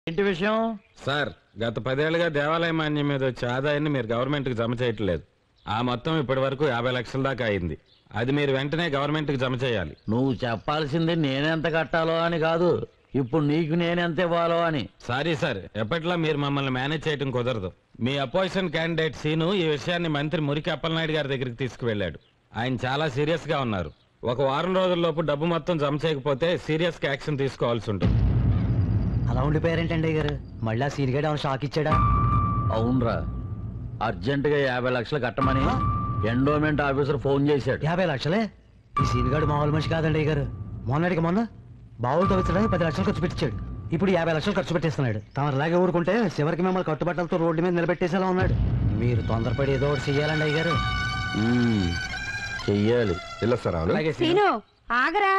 ఏంటి విషయం సార్ గత పదేళ్లుగా దేవాలయ మాన్యం మీద వచ్చే ఆదాయాన్ని మీరు గవర్నమెంట్కి జమ చేయట్లేదు ఆ మొత్తం ఇప్పటి వరకు యాభై లక్షల దాకా అయింది అది మీరు వెంటనే గవర్నమెంట్కి జమ చేయాలి నువ్వు చెప్పాల్సింది నేనెంత కట్టాలో అని కాదు ఇప్పుడు నీకు నేనెంత ఇవ్వాలో అని సారీ సార్ ఎప్పట్లా మీరు మమ్మల్ని మేనేజ్ చేయడం కుదరదు మీ అపోజిషన్ క్యాండిడేట్ సీను ఈ విషయాన్ని మంత్రి మురికి అప్పలనాయుడు గారి దగ్గరికి తీసుకువెళ్ళాడు ఆయన చాలా సీరియస్ గా ఉన్నారు ఒక వారం రోజుల్లోపు డబ్బు మొత్తం జమ చేయకపోతే సీరియస్ గా యాక్షన్ తీసుకోవాల్సి ఉంటుంది అలా ఉండిపోయారేంటండి గారు మళ్ళీ ఆ సీన్ గడ్ ఏమైనా షాక్ ఇచ్చాడా అవునరా అర్జెంటుగా యాభై లక్షలు కట్టమని ఎండోమెంట్ ఆఫీసర్ ఫోన్ చేశాడు యాభై లక్షలే ఈ సీన్ గడ్ మామూలు మనిషి కాదండి గారు మొన్నటికి మొన్న బావులు తవ్వించడానికి పది లక్షలు ఖర్చు పెట్టించాడు ఇప్పుడు యాభై లక్షలు ఖర్చు పెట్టేస్తున్నాడు తమరు అలాగే ఊరుకుంటే చివరికి మిమ్మల్ని కట్టుబట్టలతో రోడ్డు మీద నిలబెట్టేసేలా ఉన్నాడు మీరు తొందరపడి ఏదో ఒకటి చెయ్యాలండి అయ్యారు మ్మ్. చెయ్యాలి వెళ్ళొస్తారా అవును? అలాగే సీను. సీను ఆగరా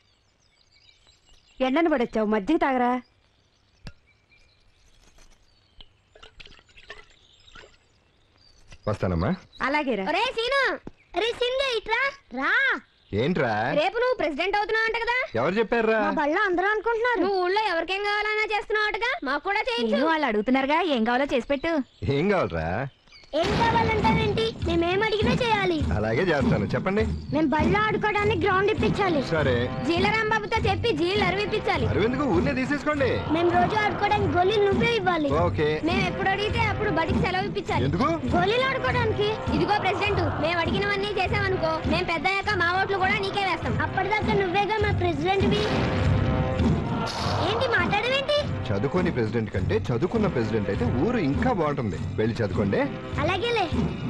ఎండను పడొచ్చావు మజ్జిగ తాగరా వస్తానమ్మా అలాగేరా ఒరే సీను అరే సింగ ఇట్రా రా ఏంట్రా రేపు నువ్వు ప్రెసిడెంట్ అవుతున్నావు అంట కదా ఎవరు చెప్పారా మా బళ్ళ అందరూ అనుకుంటున్నారు నువ్వు ఊళ్ళో ఎవరికేం కావాలన్నా చేస్తున్నావుటగా మాకు కూడా చేయించు వాళ్ళు అడుగుతున్నారుగా ఏం కావాలో చేసి పెట్టు ఏం కావాలరా ఏం కావాలంటారేంటి మేమేం అడిగినా చేయాలి అలాగే చేస్తాను చెప్పండి మేము బళ్ళ ఆడుకోవడానికి గ్రౌండ్ ఇప్పించాలి సరే జీలరాంబాబుతో చెప్పి జీలు అరవిప్పించాలి అరవింద్కు ఊరినే తీసేసుకోండి మేము రోజు ఆడుకోవడానికి గోళీలు నువ్వే ఇవ్వాలి ఓకే మేము ఎప్పుడు అడిగితే అప్పుడు బడికి సెలవు ఇప్పించాలి ఎందుకు గోళీలు ఆడుకోవడానికి ఇదిగో ప్రెసిడెంట్ మేము అడిగినవన్నీ చేసామనుకో మేము పెద్ద అయ్యాక మా ఓట్లు కూడా నీకే వేస్తాం అప్పటిదాకా నువ్వేగా మా ప్రెసిడెంట్ ఏంటి మాట్లాడవేంటి చదువుకోని ప్రెసిడెంట్ కంటే చదువుకున్న ప్రెసిడెంట్ అయితే ఊరు ఇంకా బాగుంటుంది వెళ్ళి చదువుకోండి అలాగేలే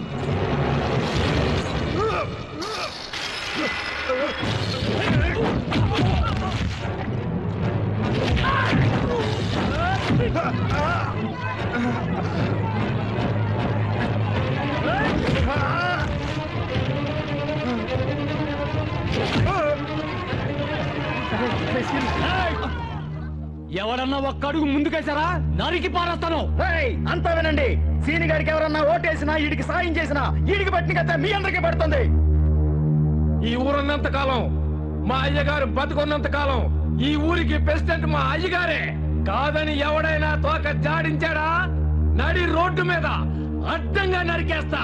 ఎవడన్నా ఒక్క అడుగు ముందుకేసారా నరికి పారేస్తాను అంతా వినండి సీని గారికి ఎవరన్నా ఓటేసినా ఈడికి సాయం చేసినా ఈడికి పట్టిన కథ మీ అందరికీ పడుతుంది ఈ ఊరున్నంత కాలం మా అయ్యగారు బతుకున్నంత కాలం ఈ ఊరికి ప్రెసిడెంట్ మా అయ్యగారే కాదని ఎవడైనా తోక జాడించాడా నడి రోడ్డు మీద అడ్డంగా నరికేస్తా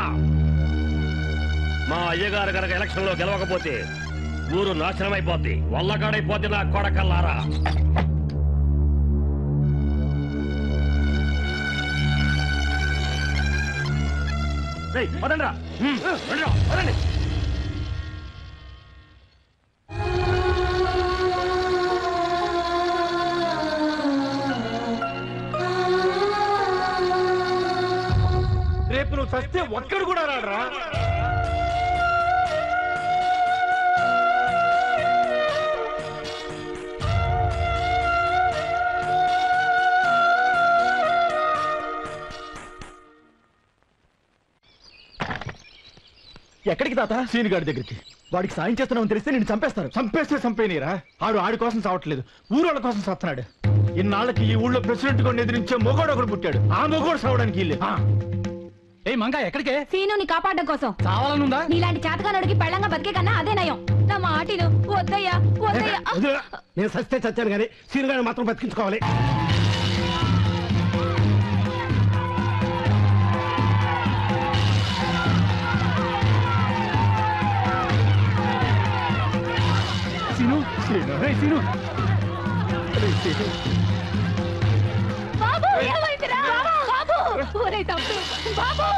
మా అయ్యగారు కనుక ఎలక్షన్ లో గెలవకపోతే ఊరు నాశనం అయిపోద్ది వల్లకాడైపోద్ది నా కొడకల్లారా రేయ్, పదండ్రా. హ్మ్, రండిరా, పదండి. రేపు నువ్వు చస్తే ఒక్కడు కూడా రాడరా ఎక్కడికి తాత సీని గారి దగ్గరికి వాడికి సాయం చేస్తున్నామని తెలిస్తే నేను చంపేస్తారు చంపేస్తే చంపేనీరా ఆడు ఆడి కోసం చావట్లేదు ఊరోళ్ళ కోసం సస్తున్నాడు ఇన్నాళ్ళకి ఈ ఊళ్ళో ప్రెసిడెంట్ గా ఎదిరించే మొగోడు ఒకడు పుట్టాడు ఆ మొగోడు సావడానికి ఇల్లు ఏ మంగా ఎక్కడికే సీనుని కాపాడడం కోసం చావాలనుందా నీలాంటి చేతకానుడికి పెళ్ళంగా బతికే కన్నా అదే నయం నా మాటిను వద్దయ్యా వద్దయ్యా నేను సస్తే చచ్చాను కానీ సీని గారిని మాత్రం బతికించుకోవాలి సీను సీను రే సీను రే సీను బాబు ఏమైందిరా బాబు ఒరే తప్పు బాబు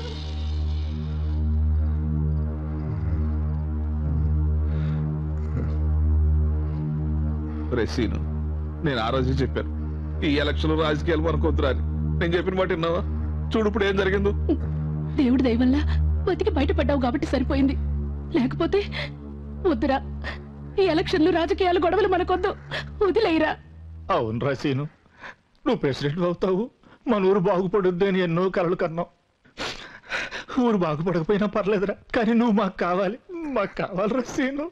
రెసీను నేను ఆ రోజే చెప్పాను ఈ ఎలక్షన్ రాజకీయాలు మనకొద్దురా అని నేను చెప్పిన మాట విన్నావా చూడు ఇప్పుడు ఏం జరిగిందో దేవుడి దయ వల్ల బతికి బయటపడ్డావు కాబట్టి సరిపోయింది లేకపోతే వద్దురా ఈ ఎలక్షన్లు రాజకీయాలు గొడవలు మనకొద్దు వదిలేయరా అవును రాసీను నువ్వు ప్రెసిడెంట్ అవుతావు మన ఊరు బాగుపడుద్ది అని ఎన్నో కలలు కన్నావు ఊరు బాగుపడకపోయినా పర్లేదురా కానీ నువ్వు మాకు కావాలి మాకు కావాలి రసీను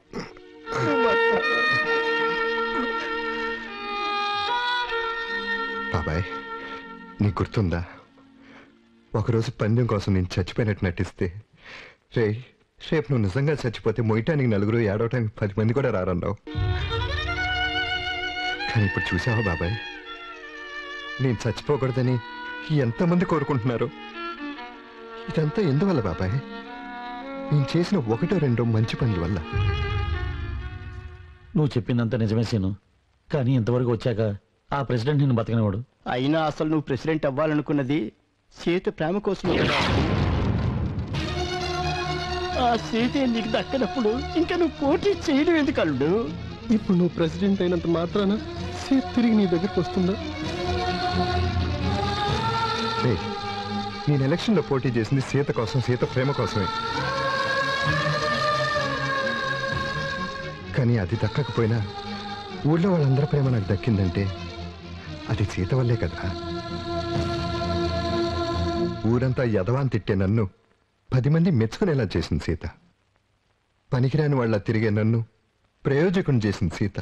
బాబాయ్ నీకు గుర్తుందా ఒకరోజు పందెం కోసం నేను చచ్చిపోయినట్టు నటిస్తే రే రేపు నువ్వు నిజంగా చచ్చిపోతే మొయ్యటానికి నలుగురు ఏడవటానికి పది మంది కూడా రారన్నావు కానీ ఇప్పుడు చూసావా బాబాయ్ నేను చచ్చిపోకూడదని ఎంతమంది కోరుకుంటున్నారు ఇదంతా ఎందువల్ల బాబాయ్ నేను చేసిన ఒకటో రెండో మంచి పనుల వల్ల నువ్వు చెప్పిందంత నిజమే సీను కానీ ఇంతవరకు వచ్చాక ఆ ప్రెసిడెంట్ నిన్ను బతకనివాడు అయినా అసలు నువ్వు ప్రెసిడెంట్ అవ్వాలనుకున్నది సీత ప్రేమ కోసమే కదా ఆ సీతే నీకు దక్కనప్పుడు ఇంకా నువ్వు పోటీ చేయడం ఎందుకు అల్లుడు ఇప్పుడు నువ్వు ప్రెసిడెంట్ అయినంత మాత్రాన సీత తిరిగి నీ దగ్గరికి వస్తుందా రేయ్, నేను ఎలక్షన్లో పోటీ చేసింది సీత కోసం సీత ప్రేమ కోసమే కానీ అది దక్కకపోయినా ఊళ్ళో వాళ్ళందరి ప్రేమ నాకు దక్కిందంటే అది సీత వల్లే కదా ఊరంతా యదవాన్ తిట్టే నన్ను పది మంది మెచ్చుకునేలా చేసింది సీత పనికిరాని వాళ్ళ తిరిగే నన్ను ప్రయోజకుని చేసింది సీత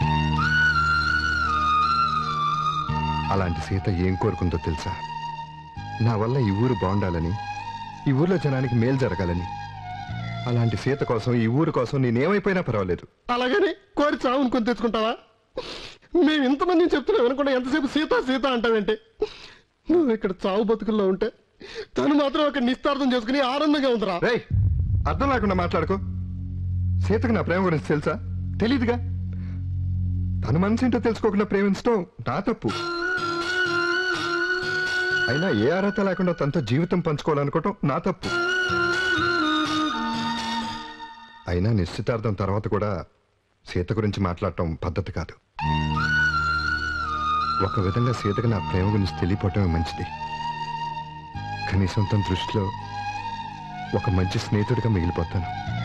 అలాంటి సీత ఏం కోరుకుందో తెలుసా నా వల్ల ఈ ఊరు బాగుండాలని ఈ ఊర్లో జనానికి మేలు జరగాలని అలాంటి సీత కోసం ఈ ఊరు కోసం నేనేమైపోయినా పర్వాలేదు అలాగని కోరి చావును కొని తెచ్చుకుంటావా మేము ఇంతమంది చెప్తున్నాం అనుకుంటా ఎంతసేపు సీత సీత అంటావేంటి నువ్వు ఇక్కడ చావు బతుకుల్లో ఉంటే తను మాత్రం అక్కడ నిస్తార్థం చేసుకుని ఆనందంగా ఉందిరా రేయ్ అర్థం లేకుండా మాట్లాడుకో సీతకు నా ప్రేమ గురించి తెలుసా తెలీదుగా తన మనసు ఏంటో తెలుసుకోకుండా ప్రేమించడం నా తప్పు అయినా ఏ అర్హత లేకుండా తనతో జీవితం పంచుకోవాలనుకోవటం నా తప్పు అయినా నిశ్చితార్థం తర్వాత కూడా సీత గురించి మాట్లాడటం పద్ధతి కాదు ఒక విధంగా సీతకు నా ప్రేమ గురించి తెలియపోవటమే మంచిది కనీసం తన దృష్టిలో ఒక మంచి స్నేహితుడిగా మిగిలిపోతాను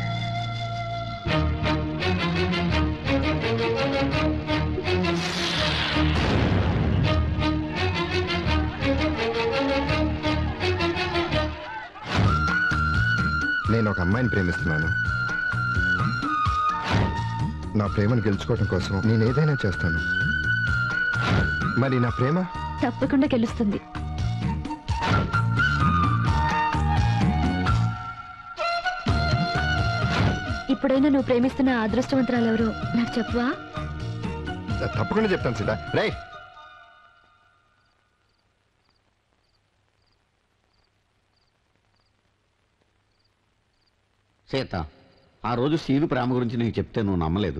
నేను ఒక అమ్మాయిని ప్రేమిస్తున్నాను నా ప్రేమను గెలుచుకోవడం కోసం నేను ఏదైనా చేస్తాను మరి నా ప్రేమ తప్పకుండా గెలుస్తుంది ఇప్పుడైనా నువ్వు ప్రేమిస్తున్న ఆ అదృష్టవంతురాలు ఎవరో నాకు చెప్పవా తప్పకుండా చెప్తాను సీత రే సీత ఆ రోజు సీను ప్రేమ గురించి నీకు చెప్తే నువ్వు నమ్మలేదు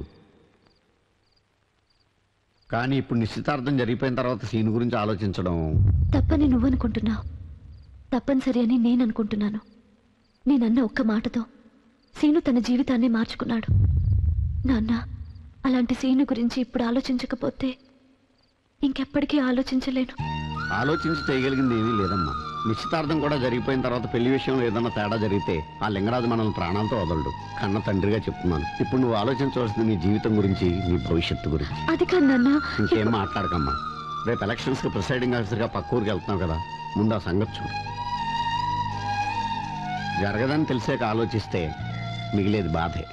కానీ ఇప్పుడు నిశ్చితార్థం జరిగిపోయిన తర్వాత సీను గురించి ఆలోచించడం తప్పని నువ్వు అనుకుంటున్నావు తప్పనిసరి అని నేను అనుకుంటున్నాను నేనన్న ఒక్క మాటతో సీను తన జీవితాన్ని మార్చుకున్నాడు నాన్న అలాంటి సీను గురించి ఇప్పుడు ఆలోచించకపోతే ఇంకెప్పటికీ ఆలోచించలేను ఆలోచించి చేయగలిగింది ఏమీ లేదమ్మా నిశ్చితార్థం కూడా జరిగిపోయిన తర్వాత పెళ్లి విషయంలో ఏదన్నా తేడా జరిగితే ఆ లింగరాజు మనల్ని ప్రాణాలతో వదలడు కన్న తండ్రిగా చెప్తున్నాను ఇప్పుడు నువ్వు ఆలోచించవలసింది నీ జీవితం గురించి నీ భవిష్యత్తు గురించి అది కాదు నాన్న ఇంకేం మాట్లాడకమ్మా రేపు ఎలక్షన్స్ కి ప్రిసైడింగ్ ఆఫీసర్గా పక్క ఊరికి వెళ్తున్నావు కదా ముందు ఆ సంగతి చూడు జరగదని తెలిసాక ఆలోచిస్తే మిగిలేది బాధే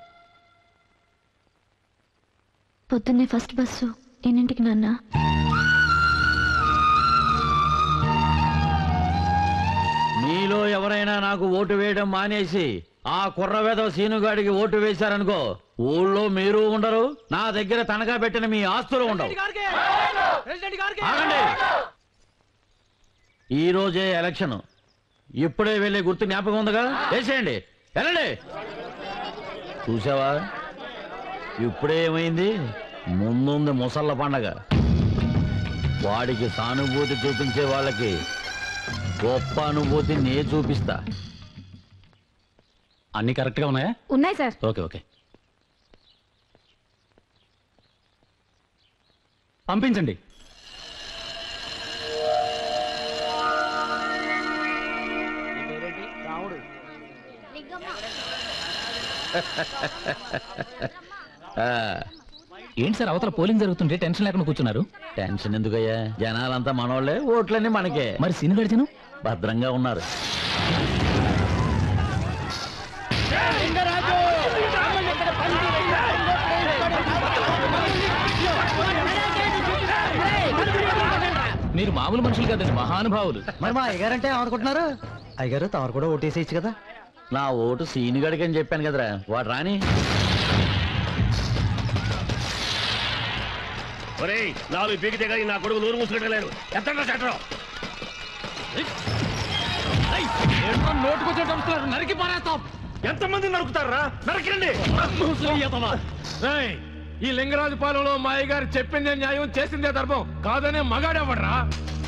పొద్దున్నే ఫస్ట్ బస్సు ఎన్నింటికి నాన్న మీలో ఎవరైనా నాకు ఓటు వేయడం మానేసి ఆ కుర్రవేద సీనుగాడికి ఓటు వేశారనుకో ఊళ్ళో మీరు ఉండరు నా దగ్గర తనఖా పెట్టిన మీ ఆస్తులు ఉండవు ఆగండి ఈ రోజే ఎలక్షన్ ఇప్పుడే వెళ్ళే గుర్తు జ్ఞాపకం ఉందిగా వేసేయండి వెళ్ళండి చూసావా ఇప్పుడే ఏమైంది ముందుంది ముసళ్ళ పండగ వాడికి సానుభూతి చూపించే వాళ్ళకి గొప్ప అనుభూతి నే చూపిస్తా అన్ని కరెక్ట్గా ఉన్నాయా ఉన్నాయి సార్ ఓకే ఓకే పంపించండి ఏంటి సార్ అవతల పోలింగ్ జరుగుతుంటే టెన్షన్ లేకుండా కూర్చున్నారు టెన్షన్ ఎందుకయ్యా జనాలంతా మనోళ్ళే ఓట్లన్నీ మనకే మరి సీను గడిచను భద్రంగా ఉన్నారు మీరు మామూలు మనుషులు కదండి మహానుభావులు మరి మా అయ్యగారంటే ఏమనుకుంటున్నారు అయ్యగారు తమరు కూడా ఓటేసేయచ్చు కదా నా ఓటు సీనుగడికి అని చెప్పాను కదరా వాడు రాని ఒరేయ్ నాలుగు పీకితే కానీ నా కొడుకు నూరు మూసుకెట్టలేరు ఎత్తండి చట్టం నోటుకొచ్చే చంపుతున్నారు నరికి పారేస్తాం ఎంతమంది నరుకుతారా నరకండి ఈ లింగరాజు పాలెంలో మా అయ్యగారు చెప్పిందే న్యాయం చేసిందే ధర్మం కాదనే మగాడేవడరా